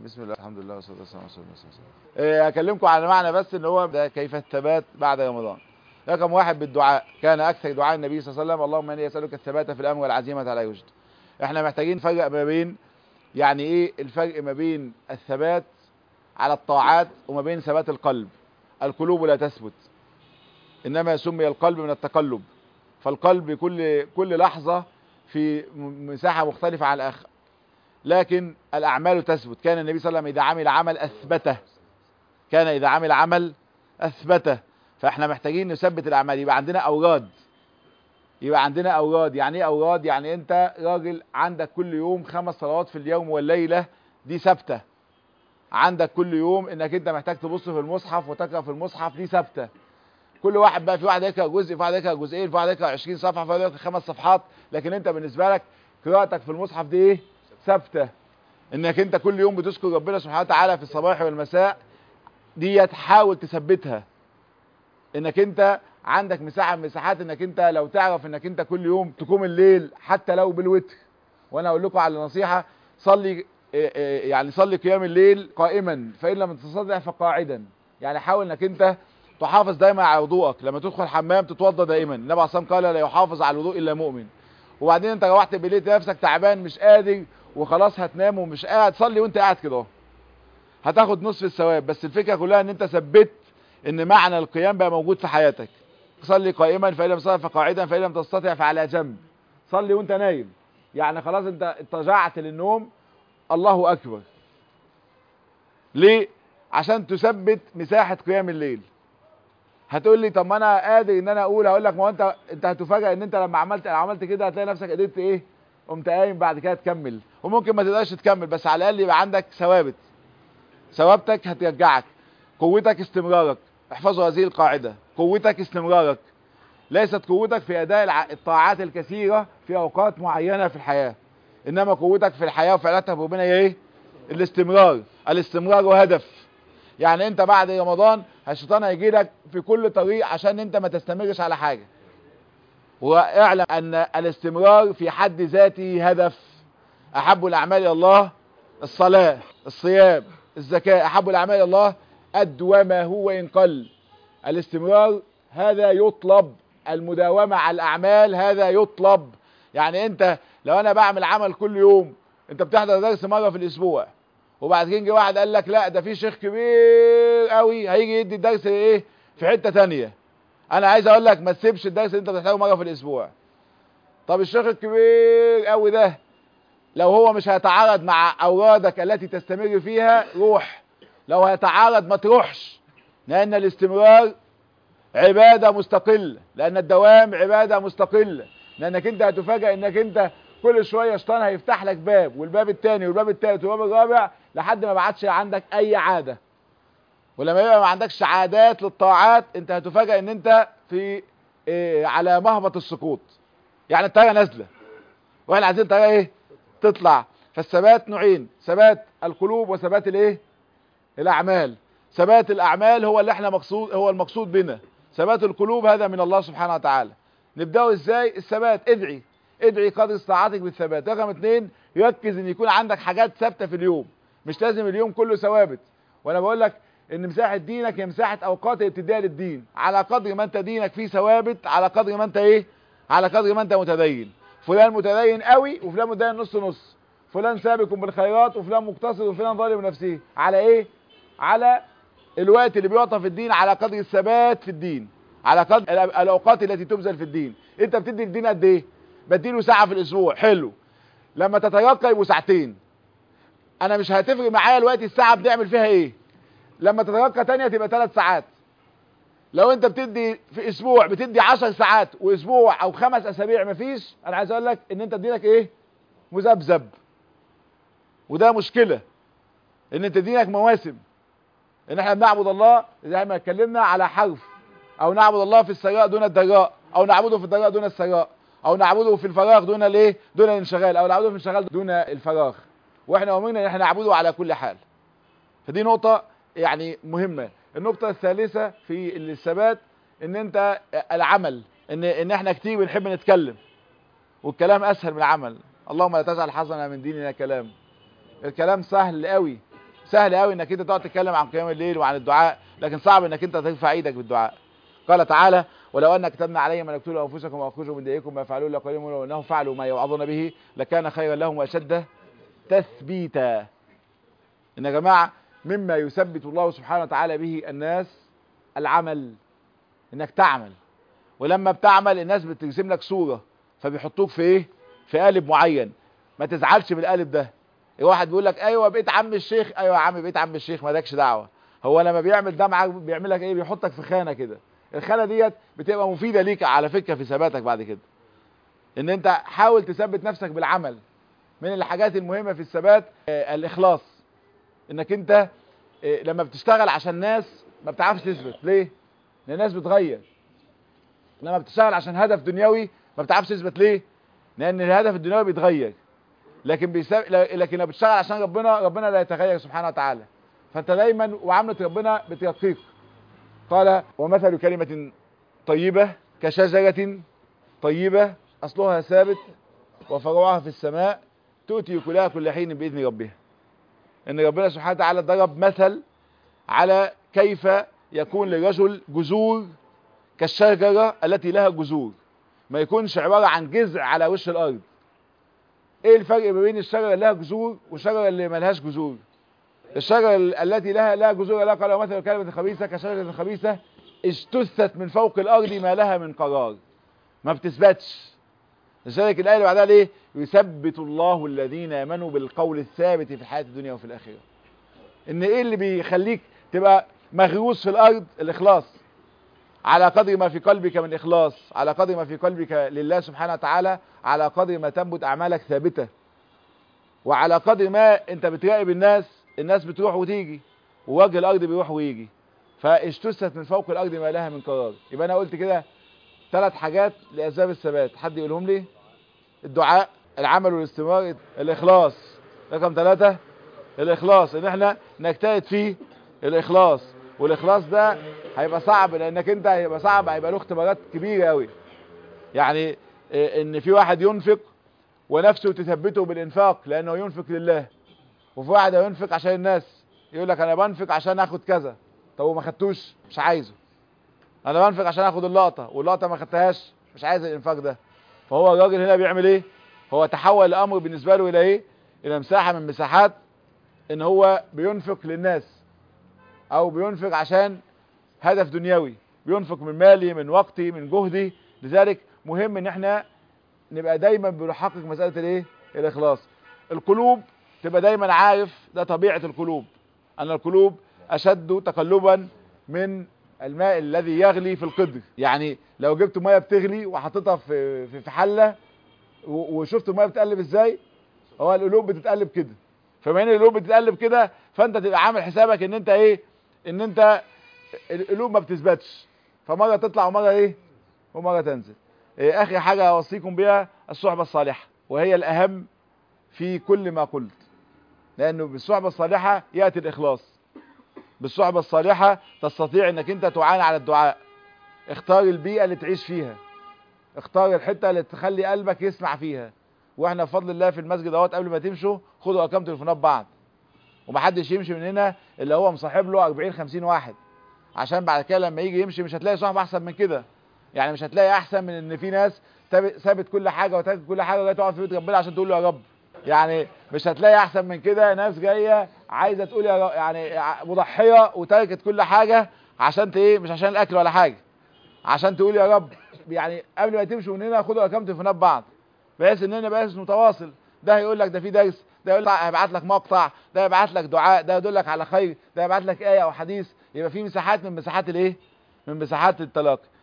بسم الله الحمد لله والصلاه والسلام على رسول الله صلى الله عليه وسلم. إيه، اكلمكم على معنى بس ان هو ده كيف الثبات بعد رمضان رقم واحد بالدعاء كان اكثر دعاء النبي صلى الله عليه وسلم اللهم اني اسالك الثبات في الامر والعزيمه على رشد احنا محتاجين نفرق ما بين يعني ايه الفرق ما بين الثبات على الطاعات وما بين ثبات القلب القلوب لا تثبت انما سمي القلب من التقلب فالقلب كل كل لحظه في م- مساحه مختلفه عن الاخر لكن الاعمال تثبت كان النبي صلى الله عليه وسلم اذا عمل عمل اثبته كان اذا عمل عمل اثبته فاحنا محتاجين نثبت الاعمال يبقى عندنا اوراد يبقى عندنا اوراد يعني ايه اوراد يعني انت راجل عندك كل يوم خمس صلوات في اليوم والليله دي ثابته عندك كل يوم انك انت محتاج تبص في المصحف وتقرا في المصحف دي ثابته كل واحد بقى في واحد يقرا جزء في واحد يقرا جزئين في واحد يقرا 20 صفحه في واحد يقرا خمس صفحات لكن انت بالنسبه لك قراءتك في المصحف دي ايه ثابته انك انت كل يوم بتذكر ربنا سبحانه وتعالى في الصباح والمساء دي تحاول تثبتها انك انت عندك مساحه من مساحات انك انت لو تعرف انك انت كل يوم تقوم الليل حتى لو بالوتر وانا اقول لكم على نصيحه صلي إيه إيه يعني صلي قيام الليل قائما فان لم تستطع فقاعدا يعني حاول انك انت تحافظ دايما على وضوءك لما تدخل الحمام تتوضى دايما النبي عليه الصلاه والسلام قال لا يحافظ على الوضوء الا مؤمن وبعدين انت روحت بالليل تلاقي نفسك تعبان مش قادر وخلاص هتنام ومش قاعد صلي وانت قاعد كده اهو. هتاخد نصف الثواب بس الفكره كلها ان انت ثبت ان معنى القيام بقى موجود في حياتك صلي قائما فان لم تستطع فقاعدا فان لم تستطع فعلى جنب صلي وانت نايم يعني خلاص انت اتجعت للنوم الله اكبر ليه عشان تثبت مساحه قيام الليل هتقول لي طب ما انا قادر ان انا اقول هقول لك ما هو انت انت هتفاجئ ان انت لما عملت عملت كده هتلاقي نفسك قدرت ايه قمت قايم بعد كده تكمل وممكن ما تقدرش تكمل بس على الاقل يبقى عندك ثوابت ثوابتك هترجعك قوتك استمرارك احفظوا هذه القاعده قوتك استمرارك ليست قوتك في اداء الع- الطاعات الكثيره في اوقات معينه في الحياه انما قوتك في الحياه وفعلاتها بربنا هي ايه الاستمرار الاستمرار هدف يعني انت بعد رمضان الشيطان هيجي لك في كل طريق عشان انت ما تستمرش على حاجه واعلم ان الاستمرار في حد ذاته هدف احب الاعمال الى الله الصلاه الصيام الزكاه احب الاعمال الى الله ادومه وان قل الاستمرار هذا يطلب المداومه على الاعمال هذا يطلب يعني انت لو انا بعمل عمل كل يوم انت بتحضر درس مره في الاسبوع وبعد كده جه واحد قال لك لا ده في شيخ كبير قوي هيجي يدي الدرس ايه في حته تانية انا عايز اقول لك ما تسيبش الدرس اللي انت بتحتاجه مره في الاسبوع طب الشيخ الكبير قوي ده لو هو مش هيتعارض مع اورادك التي تستمر فيها روح لو هيتعارض ما تروحش لان الاستمرار عباده مستقله لان الدوام عباده مستقله لانك انت هتفاجئ انك انت كل شويه شيطان هيفتح لك باب والباب الثاني والباب الثالث والباب الرابع لحد ما بعدش عندك اي عاده ولما يبقى ما عندكش عادات للطاعات انت هتفاجئ ان انت في إيه على مهبط السقوط يعني الطياره نازله واحنا عايزين الطياره ايه تطلع فالثبات نوعين ثبات القلوب وثبات الايه الاعمال ثبات الاعمال هو اللي احنا مقصود هو المقصود بنا ثبات القلوب هذا من الله سبحانه وتعالى نبداه ازاي الثبات ادعي ادعي قدر استطاعتك بالثبات رقم اتنين ركز ان يكون عندك حاجات ثابته في اليوم مش لازم اليوم كله ثوابت وانا بقول لك ان مساحه دينك هي مساحه اوقات اللي بتديها للدين على قدر ما انت دينك فيه ثوابت على قدر ما انت ايه على قدر ما انت متدين فلان متدين قوي وفلان متدين نص نص فلان سابق بالخيرات وفلان مقتصد وفلان ظالم نفسه على ايه على الوقت اللي بيعطى في الدين على قدر الثبات في الدين على قدر الأ- الاوقات التي تبذل في الدين انت بتدي الدين قد ايه بديله ساعه في الاسبوع حلو لما تتيقى يبقوا ساعتين انا مش هتفرق معايا الوقت الساعه بنعمل فيها ايه لما تتيقى تانية تبقى ثلاث ساعات لو انت بتدي في اسبوع بتدي 10 ساعات واسبوع او خمس اسابيع مفيش انا عايز اقول لك ان انت دينك ايه مذبذب وده مشكله ان انت دينك مواسم ان احنا بنعبد الله زي ما اتكلمنا على حرف او نعبد الله في السراء دون الضراء او نعبده في الضراء دون السراء او نعبده في الفراغ دون الايه دون الانشغال او نعبده في الانشغال دون الفراغ واحنا امرنا ان احنا نعبده على كل حال فدي نقطه يعني مهمه النقطه الثالثه في الثبات ان انت العمل ان ان احنا كتير بنحب نتكلم والكلام اسهل من العمل اللهم لا تجعل حظنا من ديننا كلام الكلام سهل قوي سهل قوي انك انت تقعد تتكلم عن قيام الليل وعن الدعاء لكن صعب انك انت ترفع ايدك بالدعاء قال تعالى ولو ان كتبنا عليهم ان اقتلوا انفسكم واخرجوا من ديركم ما يفعلون لقليل ولو انهم فعلوا ما يوعظون به لكان خيرا لهم واشد تثبيتا ان يا جماعه مما يثبت الله سبحانه وتعالى به الناس العمل انك تعمل ولما بتعمل الناس بترسم لك صوره فبيحطوك في ايه في قالب معين ما تزعلش من القالب ده واحد بيقول لك ايوه بقيت عم الشيخ ايوه يا عم بقيت عم الشيخ مالكش دعوه هو لما بيعمل ده معاك بيعمل لك ايه بيحطك في خانه كده الخانه ديت بتبقى مفيده ليك على فكره في ثباتك بعد كده ان انت حاول تثبت نفسك بالعمل من الحاجات المهمه في الثبات آه الاخلاص انك انت آه لما بتشتغل عشان ناس ما بتعرفش تثبت ليه لان الناس بتغير لما بتشتغل عشان هدف دنيوي ما بتعرفش تثبت ليه لان الهدف الدنيوي بيتغير لكن بيساب... لكن لو بتشتغل عشان ربنا ربنا لا يتغير سبحانه وتعالى فانت دايما وعملة ربنا بترقيك قال ومثل كلمة طيبة كشجرة طيبة أصلها ثابت وفروعها في السماء تؤتي كلها كل حين بإذن ربها إن ربنا سبحانه وتعالى ضرب مثل على كيف يكون للرجل جذور كالشجرة التي لها جذور ما يكونش عبارة عن جذع على وش الأرض ايه الفرق ما بين الشجرة اللي لها جذور والشجرة اللي ملهاش جذور الشجرة التي لها لها جذور لا قال مثل كلمة خبيثة كشجرة خبيثة اجتثت من فوق الأرض ما لها من قرار ما بتثبتش لذلك الآية اللي بعدها ليه يثبت الله الذين آمنوا بالقول الثابت في الحياة الدنيا وفي الآخرة ان ايه اللي بيخليك تبقى مغروس في الأرض الإخلاص على قدر ما في قلبك من إخلاص على قدر ما في قلبك لله سبحانه وتعالى على قدر ما تنبت أعمالك ثابتة وعلى قدر ما أنت بتراقب الناس الناس بتروح وتيجي ووجه الأرض بيروح ويجي فاجتثت من فوق الأرض ما لها من قرار يبقى أنا قلت كده ثلاث حاجات لأسباب الثبات حد يقولهم لي الدعاء العمل والاستمرار الإخلاص رقم ثلاثة الإخلاص إن احنا نجتهد فيه الإخلاص والاخلاص ده هيبقى صعب لانك انت هيبقى صعب هيبقى له اختبارات كبيره قوي يعني ان في واحد ينفق ونفسه تثبته بالانفاق لانه ينفق لله وفي واحد ينفق عشان الناس يقول لك انا بنفق عشان اخد كذا طب وما خدتوش مش عايزه انا بنفق عشان اخد اللقطه واللقطه ما خدتهاش مش عايز الانفاق ده فهو الراجل هنا بيعمل ايه هو تحول الامر بالنسبه له الى ايه الى مساحه من مساحات ان هو بينفق للناس او بينفق عشان هدف دنيوي بينفق من مالي من وقتي من جهدي لذلك مهم ان احنا نبقى دايما بنحقق مسألة الايه الاخلاص القلوب تبقى دايما عارف ده طبيعة القلوب ان القلوب اشد تقلبا من الماء الذي يغلي في القدر يعني لو جبت ميه بتغلي وحطيتها في في حله وشفت الميه بتقلب ازاي هو القلوب بتتقلب كده فبما ان القلوب بتتقلب كده فانت تبقى عامل حسابك ان انت ايه ان انت القلوب ما بتثبتش فمره تطلع ومره ايه ومره تنزل إيه اخر حاجه اوصيكم بها الصحبه الصالحه وهي الاهم في كل ما قلت لانه بالصحبه الصالحه ياتي الاخلاص بالصحبه الصالحه تستطيع انك انت تعان على الدعاء اختار البيئه اللي تعيش فيها اختار الحته اللي تخلي قلبك يسمع فيها واحنا بفضل الله في المسجد اهوت قبل ما تمشوا خدوا ارقام تليفونات بعض ومحدش يمشي من هنا اللي هو مصاحب له 40 50 واحد عشان بعد كده لما يجي يمشي مش هتلاقي صاحب احسن من كده يعني مش هتلاقي احسن من ان في ناس سابت كل حاجه وتركت كل حاجه وجايه تقعد في بيت ربنا عشان تقول له يا رب يعني مش هتلاقي احسن من كده ناس جايه عايزه تقول يا رب يعني مضحيه وتركت كل حاجه عشان ايه مش عشان الاكل ولا حاجه عشان تقول يا رب يعني قبل ما تمشوا من هنا خدوا ارقام تليفونات بعض بحيث ان انا بحيث متواصل ده هيقول لك ده في درس ده يقول لك هيبعت لك مقطع ده يبعت لك دعاء ده يدل لك على خير ده يبعت لك ايه او حديث يبقى في مساحات من مساحات الايه من مساحات التلاقي